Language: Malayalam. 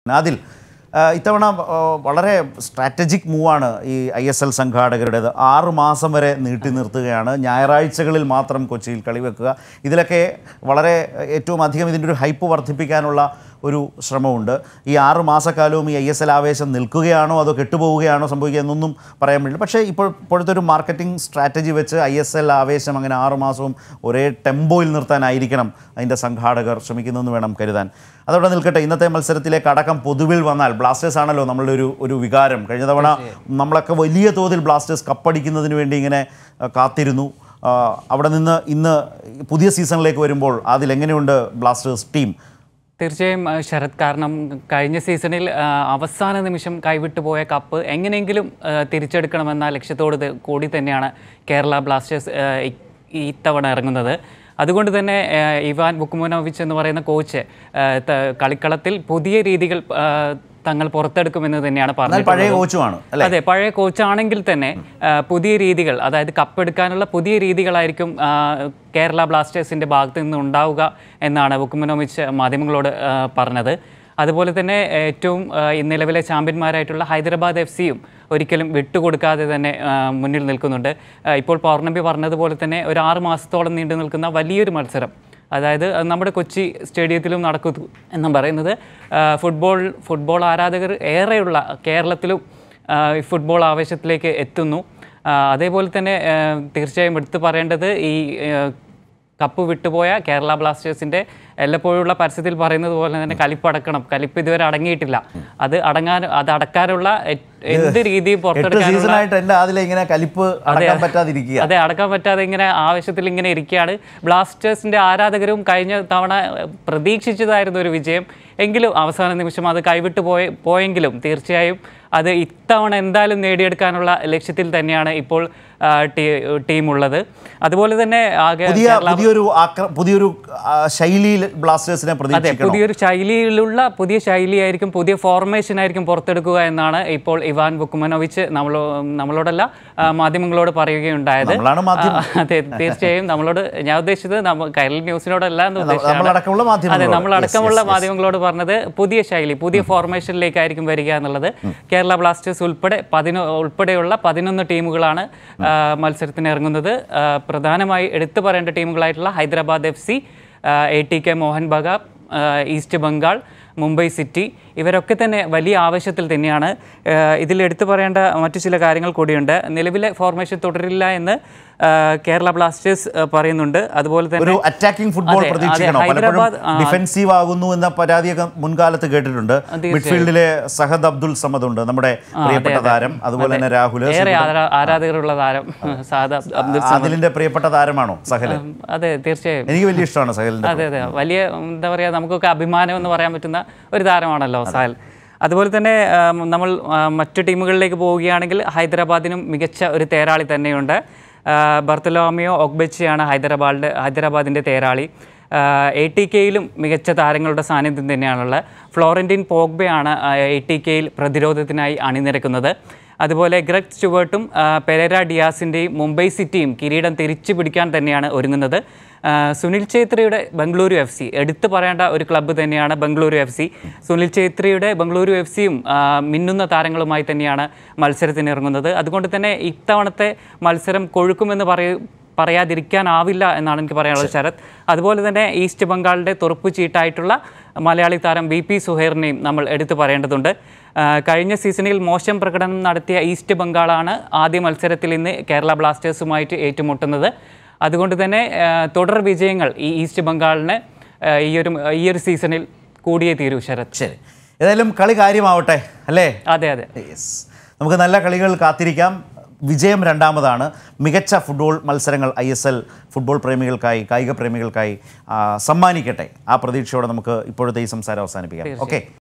അതിൽ ആ, ഇത്തവണ ആ, വളരെ സ്ട്രാറ്റജിക് മൂവാണ് ഈ ഐ എസ് എൽ സംഘാടകരുടേത് ആറ് മാസം വരെ നീട്ടി നിർത്തുകയാണ് ഞായറാഴ്ചകളിൽ മാത്രം കൊച്ചിയിൽ കളി വെക്കുക ഇതിലൊക്കെ വളരെ ഏറ്റവും അധികം ഇതിൻ്റെ ഒരു ഹൈപ്പ് വർദ്ധിപ്പിക്കാനുള്ള ഒരു ശ്രമമുണ്ട് ഈ ആറ് മാസക്കാലവും ഈ ഐ എസ് എൽ ആവേശം നിൽക്കുകയാണോ അതോ കെട്ടുപോവുകയാണോ സംഭവിക്കുക എന്നൊന്നും പറയാൻ പറ്റില്ല പക്ഷേ ഇപ്പോൾ ഇപ്പോഴത്തെ ഒരു മാർക്കറ്റിംഗ് സ്ട്രാറ്റജി വെച്ച് ഐ എസ് എൽ ആവേശം അങ്ങനെ ആറ് മാസവും ഒരേ ടെമ്പോയിൽ നിർത്താനായിരിക്കണം അതിൻ്റെ സംഘാടകർ ശ്രമിക്കുന്നതെന്ന് വേണം കരുതാൻ അതവിടെ നിൽക്കട്ടെ ഇന്നത്തെ മത്സരത്തിലേക്ക് അടക്കം പൊതുവിൽ വന്നാൽ ബ്ലാസ്റ്റേഴ്സ് ആണല്ലോ നമ്മളുടെ ഒരു ഒരു വികാരം കഴിഞ്ഞ തവണ നമ്മളൊക്കെ വലിയ തോതിൽ ബ്ലാസ്റ്റേഴ്സ് കപ്പടിക്കുന്നതിന് വേണ്ടി ഇങ്ങനെ ആ, കാത്തിരുന്നു ആ, അവിടെ നിന്ന് ഇന്ന് പുതിയ സീസണിലേക്ക് വരുമ്പോൾ അതിലെങ്ങനെയുണ്ട് ബ്ലാസ്റ്റേഴ്സ് ടീം തീർച്ചയായും ആ, ശരത് കാരണം കഴിഞ്ഞ സീസണിൽ ആ, അവസാന നിമിഷം കൈവിട്ടു പോയ കപ്പ് എങ്ങനെയെങ്കിലും ആ, തിരിച്ചെടുക്കണമെന്ന ലക്ഷ്യത്തോട് ത- കൂടി തന്നെയാണ് കേരള ബ്ലാസ്റ്റേഴ്സ് ആ, ഇ- ഇത്തവണ ഇറങ്ങുന്നത് അതുകൊണ്ട് തന്നെ ആ, ഇവാൻ ബുക്കുമോനോവിച്ച് എന്ന് പറയുന്ന കോച്ച് ആ, ത- കളിക്കളത്തിൽ പുതിയ രീതികൾ ആ, തങ്ങൾ പുറത്തെടുക്കുമെന്ന് തന്നെയാണ് എന്നാൽ പറഞ്ഞത് പഴയ കോച്ചുമാണ് അല്ലേ അതെ പഴയ കോച്ചാണെങ്കിൽ തന്നെ ആ, പുതിയ രീതികൾ അതായത് കപ്പെടുക്കാനുള്ള പുതിയ രീതികളായിരിക്കും ആ, കേരള ബ്ലാസ്റ്റേഴ്സിന്റെ ഭാഗത്ത് നിന്ന് ഉണ്ടാവുക എന്നാണ് ബുക്കുമനോമിച്ച് മാധ്യമങ്ങളോട് ആ, പറഞ്ഞത് അതുപോലെ തന്നെ ഏറ്റവും ആ, ഈ നിലവിലെ ചാമ്പ്യന്മാരായിട്ടുള്ള ഹൈദരാബാദ് എഫ് സിയും ഒരിക്കലും വിട്ടുകൊടുക്കാതെ തന്നെ ആ, മുന്നിൽ നിൽക്കുന്നുണ്ട് ആ, ഇപ്പോൾ പൗർണമി പറഞ്ഞതുപോലെ തന്നെ ഒരു ആറ് മാസത്തോളം നീണ്ടു നിൽക്കുന്ന വലിയൊരു മത്സരം അതായത് അത് നമ്മുടെ കൊച്ചി സ്റ്റേഡിയത്തിലും നടക്കുന്നു എന്നും പറയുന്നത് ആ, ഫുട്ബോൾ ഫുട്ബോൾ ആരാധകർ ഏറെയുള്ള കേരളത്തിലും ആ, ഈ ഫുട്ബോൾ ആവേശത്തിലേക്ക് എത്തുന്നു ആ, അതേപോലെ തന്നെ ആ, തീർച്ചയായും എടുത്തു പറയേണ്ടത് ഈ ആ, കപ്പ് വിട്ടുപോയ കേരള ബ്ലാസ്റ്റേഴ്സിൻ്റെ എല്ലപ്പോഴുള്ള പരസ്യത്തിൽ പറയുന്നത് പോലെ തന്നെ കലിപ്പടക്കണം കലിപ്പ് ഇതുവരെ അടങ്ങിയിട്ടില്ല അത് അടങ്ങാൻ അത് അടക്കാനുള്ള എ- എന്ത് രീതിയും എട്ട് പുറത്തെടുക്കാനുള്ള സീസണായിട്ട് എൻ്റെ അതിലെ ഇങ്ങനെ കലിപ്പ് അടക്കാൻ പറ്റാതിരിക്കുക അതെ അടക്കാൻ പറ്റാതെ ഇങ്ങനെ ആവശ്യത്തിൽ ഇങ്ങനെ ഇരിക്കുകയാണ് ബ്ലാസ്റ്റേഴ്സിന്റെ ആരാധകരും കഴിഞ്ഞ തവണ ഏഹ്, പ്രതീക്ഷിച്ചതായിരുന്നു ഒരു വിജയം എങ്കിലും അവസാന നിമിഷം അത് കൈവിട്ട് പോയ പോയെങ്കിലും തീർച്ചയായും അത് ഇത്തവണ എന്തായാലും നേടിയെടുക്കാനുള്ള ലക്ഷ്യത്തിൽ തന്നെയാണ് ഇപ്പോൾ ആ, ടീ- ടീം ഉള്ളത് അതുപോലെ തന്നെ ആകെ പുതിയ കേരള പുതിയൊരു ആക്ര- പുതിയൊരു ആ, ശൈലിയിൽ ബ്ലാസ്റ്റേഴ്സിനെ അതെ പ്രതീക്ഷിക്കണം പുതിയൊരു ശൈലിയിലുള്ള പുതിയ ശൈലിയായിരിക്കും പുതിയ ഫോർമേഷൻ ആയിരിക്കും പുറത്തെടുക്കുക എന്നാണ് ഇപ്പോൾ ഇവാൻ ബുക്കുമനോവിച്ച് നമ്മളോ നമ്മളോടല്ല ആ, മാധ്യമങ്ങളോട് പറയുകയുണ്ടായത് നമ്മളാണ് മാധ്യമം. ആ, അതെ തീർച്ചയായും നമ്മളോട് ഞാൻ ഉദ്ദേശിച്ചത് നമ്മ കൈരളി ന്യൂസിനോടല്ല എന്ന് ഉദ്ദേശിച്ചാണ് നമ്മളടക്കമുള്ള അതെ മാധ്യമങ്ങളോട്. നമ്മളടക്കമുള്ള Yes, yes, yes. മാധ്യമങ്ങളോട് പറഞ്ഞത് പുതിയ ശൈലി പുതിയ ഫോർമേഷനിലേക്കായിരിക്കും വരിക എന്നുള്ളത് കേരള ബ്ലാസ്റ്റേഴ്സ് ഉൾപ്പെടെ പതിനൊ ഉൾപ്പെടെയുള്ള പതിനൊന്ന് ടീമുകളാണ് ആ, മത്സരത്തിന് ഇറങ്ങുന്നത് ആ, പ്രധാനമായി എടുത്തു പറയേണ്ട ടീമുകളായിട്ടുള്ള Hyderabad F C A T K Mohun Bagan ആ, ഈസ്റ്റ് ബംഗാൾ മുംബൈ സിറ്റി ഇവരൊക്കെ തന്നെ വലിയ ആവശ്യത്തിൽ തന്നെയാണ് ആ, ഇതിൽ എടുത്തു പറയേണ്ട മറ്റു ചില കാര്യങ്ങൾ കൂടിയുണ്ട് നിലവിലെ ഫോർമേഷൻ തുടരില്ല എന്ന് ആ, കേരള ബ്ലാസ്റ്റേഴ്സ് ആ, പറയുന്നുണ്ട് അതുപോലെ ഒരു തന്നെ അറ്റാക്കിംഗ് ഫുട്ബോൾ അതെ, അതെ, പ്രതീക്ഷിക്കണം പലപ്പോഴും ഹൈദരാബാദ്, ആ. ഡിഫെൻസീവ് ആകുന്നു എന്ന പരാതിയൊക്കെ മുൻകാലത്ത് കേട്ടിട്ടുണ്ട് മിഡ്ഫീൽഡിലെ സഹദ് അബ്ദുൽ സമദ് ഉണ്ട് നമ്മുടെ പ്രിയപ്പെട്ട താരം അതുപോലെ തന്നെ രാഹുൽ ഏറെ ആരാ- ആരാധകരുള്ള താരം സാദ അബ്ദുൽ അതിലിന്റെ പ്രിയപ്പെട്ട താരമാണോ സഹല് അതെ തീർച്ചയായും എനിക്ക് വലിയ ഇഷ്ടമാണ് സഹലിന്റെ അതെ അതെ വലിയ എന്താ പറയുക നമുക്കൊക്കെ അഭിമാനം എന്ന് പറയാൻ പറ്റുന്ന ഒരു താരമാണല്ലോ സാൽ അതുപോലെ തന്നെ ആം, നമ്മൾ ആ, മറ്റു ടീമുകളിലേക്ക് പോവുകയാണെങ്കിൽ ഹൈദരാബാദിനും മികച്ച ഒരു തേരാളി തന്നെയുണ്ട് ആ, ബർത്തലോമിയോ ഒഗ്ബെച്ചിയാണ് ഹൈദരാബാദിൻ്റെ ഹൈദരാബാദിൻ്റെ തേരാളി എ ടി കെയിലും മികച്ച താരങ്ങളുടെ സാന്നിധ്യം തന്നെയാണുള്ളത് ഫ്ലോറന്റീൻ പോഗ്ബയാണ് എ ടി കെയിൽ പ്രതിരോധത്തിനായി അണിനിരക്കുന്നത് അതുപോലെ ഗ്രഗ് സ്റ്റുവേർട്ടും ആ, പെരേര ഡിയാസിൻ്റെയും മുംബൈ സിറ്റിയും കിരീടം തിരിച്ചു പിടിക്കാൻ തന്നെയാണ് ഒരുങ്ങുന്നത് ആ, സുനിൽ ഛേത്രിയുടെ ബംഗളൂരു എഫ് സി എടുത്തു പറയേണ്ട ഒരു ക്ലബ്ബ് തന്നെയാണ് ബംഗളൂരു എഫ് സി സുനിൽ ഛേത്രിയുടെ ബംഗളൂരു എഫ് സിയും മിന്നുന്ന താരങ്ങളുമായി തന്നെയാണ് മത്സരത്തിന് ഇറങ്ങുന്നത് അതുകൊണ്ട് തന്നെ ഇത്തവണത്തെ മത്സരം കൊഴുക്കുമെന്ന് പറയൂ പറയാതിരിക്കാനാവില്ല എന്നാണ് എനിക്ക് പറയാനുള്ളത് ശരത് അതുപോലെ തന്നെ ഈസ്റ്റ് ബംഗാളിൻ്റെ തുറപ്പ് ചീട്ടായിട്ടുള്ള മലയാളി താരം വി പി സുഹൈറിനെയും നമ്മൾ എടുത്തു പറയേണ്ടതുണ്ട് ആ, കഴിഞ്ഞ സീസണിൽ മോശം പ്രകടനം നടത്തിയ ഈസ്റ്റ് ബംഗാളാണ് ആദ്യ മത്സരത്തിൽ ഇന്ന് കേരള ബ്ലാസ്റ്റേഴ്സുമായിട്ട് ഏറ്റുമുട്ടുന്നത് അതുകൊണ്ട് തന്നെ ആ, തുടർ വിജയങ്ങൾ ഈ ഈസ്റ്റ് ബംഗാളിന് ആ, ഈ ഒരു ഈ ഒരു സീസണിൽ കൂടിയേ തീരൂ ശരത് ശരി ഏതായാലും കളി കാര്യമാവട്ടെ അല്ലേ അതെ അതെ യെസ് നമുക്ക് നല്ല കളികൾ കാത്തിരിക്കാം വിജയം രണ്ടാമതാണ് മികച്ച ഫുട്ബോൾ മത്സരങ്ങൾ ഐ എസ് എൽ ഫുട്ബോൾ പ്രേമികൾക്കായി കായിക പ്രേമികൾക്കായി ആ, സമ്മാനിക്കട്ടെ ആ പ്രതീക്ഷയോടെ നമുക്ക് ഇപ്പോഴത്തെ ഈ സംസാരം അവസാനിപ്പിക്കാം ഓക്കെ